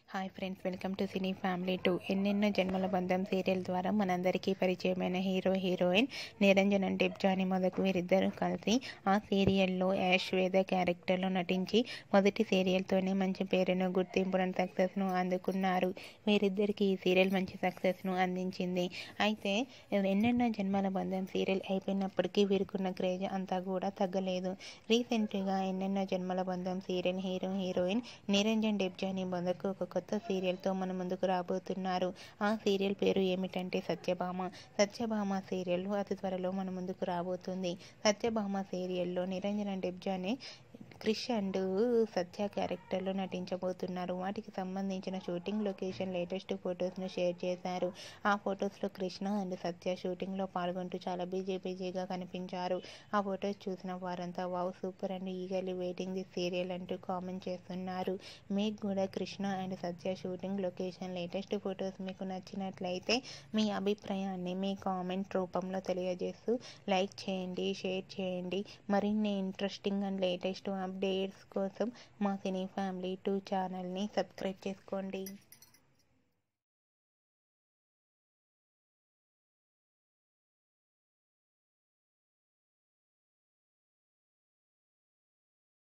hi friends welcome to cine family two ఎన్నెన్నో జన్మల బంధం సీరియల్ ద్వారా మనందరికీ పరిచయమైన hero heroine Niranjan and Jani మొదకు వీరిద్దరూ కలిసి ఆ సీరియల్లో యాష్ వేద క్యారెక్టర్లో నటించి మొదటి సీరియల్తోనే మంచి పేరును గుర్తింపును సక్సెస్ను అందుకున్నారు వీరిద్దరికి ఈ సీరియల్ మంచి సక్సెస్ను అందించింది అయితే ఎన్నెన్నో జన్మల బంధం సీరియల్ అయిపోయినప్పటికీ వీరికున్న క్రేజ్ అంతా కూడా తగ్గలేదు రీసెంట్గా ఎన్నెన్నో జన్మల బంధం serial hero heroine Niranjan Debjani బొందకు ఒక కొత్త సీరియల్తో మన ముందుకు రాబోతున్నారు ఆ సీరియల్ పేరు ఏమిటంటే సత్యభామ సత్యభామ సీరియల్ అతి త్వరలో మన ముందుకు రాబోతుంది సత్యభామ సీరియల్లో నిరంజన్ డెబ్జానే క్రిష్ అండ్ సత్య క్యారెక్టర్లో నటించబోతున్నారు వాటికి సంబంధించిన షూటింగ్ లొకేషన్ లేటెస్ట్ ఫొటోస్ను షేర్ చేశారు ఆ ఫొటోస్లో కృష్ణ అండ్ సత్య షూటింగ్లో పాల్గొంటూ చాలా బిజీ బిజీగా కనిపించారు ఆ ఫొటోస్ చూసిన వారంతా wow super and eagerly waiting the serial అంటూ కామెంట్ చేస్తున్నారు మీకు కూడా Krishna and Satya shooting location latest photos మీకు నచ్చినట్లయితే మీ అభిప్రాయాన్ని మీ కామెంట్ రూపంలో తెలియజేస్తూ లైక్ చేయండి షేర్ చేయండి మరిన్ని ఇంట్రెస్టింగ్ అండ్ లేటెస్ట్ అప్డేట్స్ కోసం మా సినీ ఫ్యామిలీ టూ ఛానల్ని సబ్స్క్రైబ్ చేసుకోండి